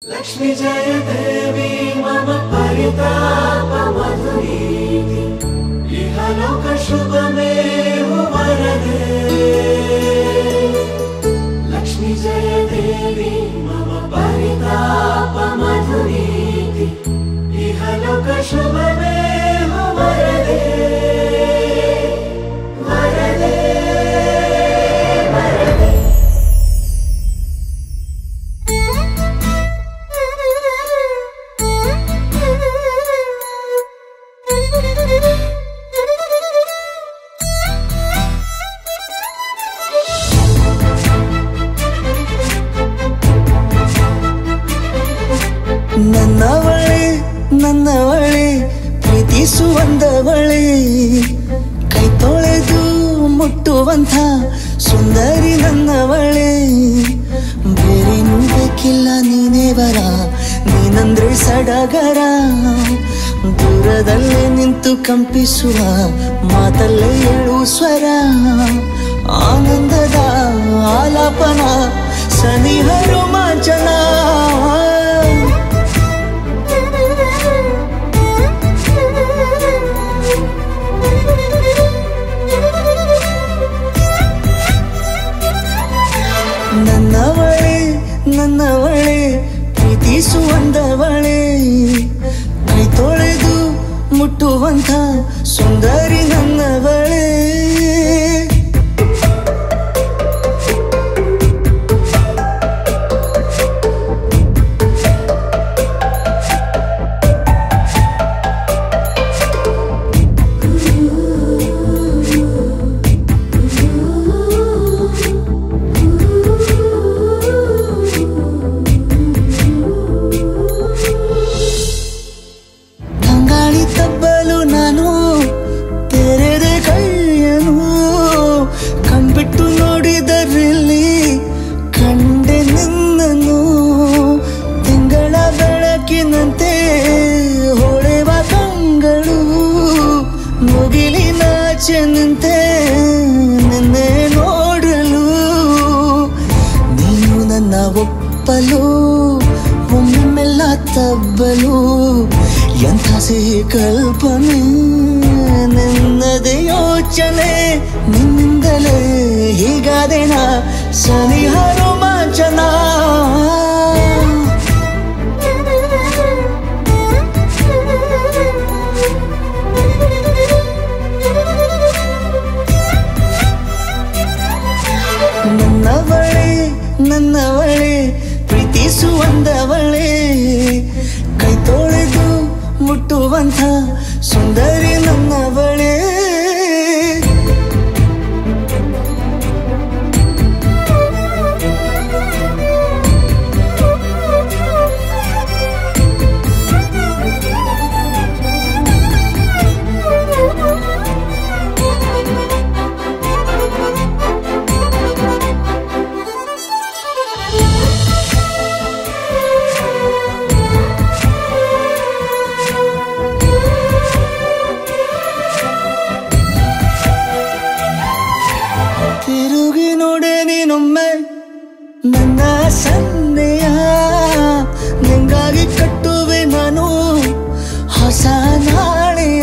लक्ष्मी जय देवी मम परितापमधुरीति इहलोकशुभमेव वरदे लक्ष्मी जय देवी मम परितापमधुरीति इहलोकशुभमेव वरदे वरदे वरदे ನನ್ನವಳೆ ನನ್ನವಳೆ ಪ್ರೀತಿಸುವಂದವಳೆ ಕೈ ತೊಳೆದು ಮುಟ್ಟುವಂಥ ಸುಂದರಿ ನನ್ನವಳೆ ಬೇರೇನೂ ಬೇಕಿಲ್ಲ ನೀನೇ ಬರ ನೀನಂದ್ರೆ ಸಡಗರ ದೂರದಲ್ಲೇ ನಿಂತು ಕಂಪಿಸುವ ಮಾತಲ್ಲೇ ಏಳು ಸ್ವರ ಆನಂದದ ಆಲಾಪನ ಸನಿಹ ರೋಮಾಂಚನ ನನ್ನವಳೆ ನನ್ನವಳೆ ಪ್ರೀತಿಸುವಂದವಳೆ ಕೈ ತೊಳೆದು ಮುಟ್ಟುವಂಥ ಸುಂದರಿ ನನ್ನವಳೆ ತಂಗಾಳಿ ತಬ್ಬಲು ನಾನು ತೆರೆದೆ ಕೈಯನು ಕಣ್ಬಿಟ್ಟು ನೋಡಿದರಲ್ಲಿ ಕಂಡೆ ನಿನ್ನನು ತಿಂಗಳ ಬೆಳಕಿನಂತೆ ಹೊಳೆವ ಕಂಗಳು ಮುಗಿಲಿನಾಚೆ ನಿಂತೆ ನಿನ್ನೆ ನೋಡಲು ನೀನು ನನ್ನ ಒಪ್ಪಲು ಒಮ್ಮೆಲ್ಲ ತಬ್ಬಲು ಎಂಥ ಸಿಹಿ ಕಲ್ಪನೆ ನಿನ್ನದೇ ಯೋಚನೆ ನಿನ್ನಿಂದಲೇ ಹೀಗಾದೆನ ಸನಿಹ ರೋಮಾಂಚನ ನನ್ನವಳೆ ನನ್ನವಳೆ ಪ್ರೀತಿಸುವಂದವಳೆ ಕೈ ತೊಳೆದು ಮುಟ್ಟುವಂಥ ಸುಂದರಿ ನನ್ನವಳೆ ತಿರುಗಿ ನೋಡೆ ನೀನೊಮ್ಮೆ ನನ್ನ ಸನ್ನೆಯ ನಿಂಗಾಗಿ ಕಟ್ಟುವೆ ನಾನು ಹೊಸ ನಾಳೆಯ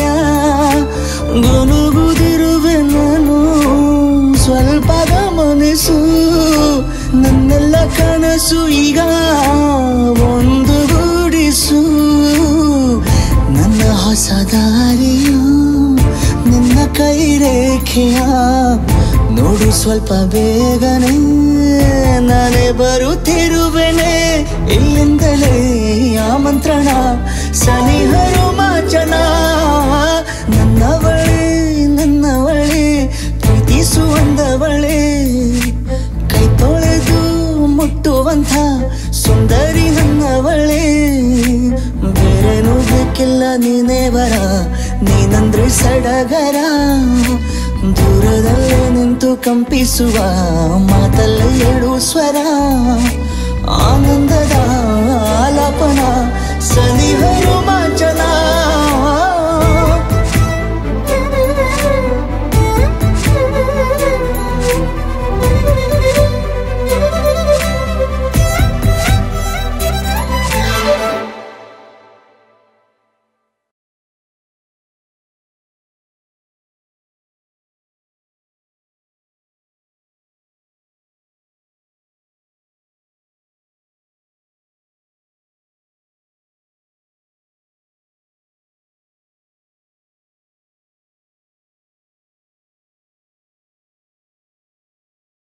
ಗುನುಗುದಿರುವೆ ನಾನು ಸ್ವಲ್ಪ ಗಮನಿಸು ನನ್ನೆಲ್ಲ ಕನಸು ಈಗ ಒಂದು ಗೂಡಿಸು ನನ್ನ ಹೊಸ ದಾರಿಯು ನಿನ್ನ ಕೈ ರೇಖೆಯ ನೋಡು ಸ್ವಲ್ಪ ಬೇಗನೆ ನಾನೇ ಬರುತ್ತಿರುವೆನೆ ಇಲ್ಲಿಂದಲೇ ಆಮಂತ್ರಣ ಸನಿಹ ರೋಮಾಂಚನ ನನ್ನವಳೆ ನನ್ನವಳೆ ಪ್ರೀತಿಸುವಂದವಳೆ ಕೈ ತೊಳೆದು ಮುಟ್ಟುವಂಥ ಸುಂದರಿ ನನ್ನವಳೆ ಬೇರೇನೂ ಬೇಕಿಲ್ಲ ನೀನೇ ಬರ ನೀನಂದ್ರೆ ಸಡಗರ ದೂರದಲ್ಲೇ ನಿಂತು ಕಂಪಿಸುವ ಮಾತಲ್ಲೇ ಏಳು ಸ್ವರ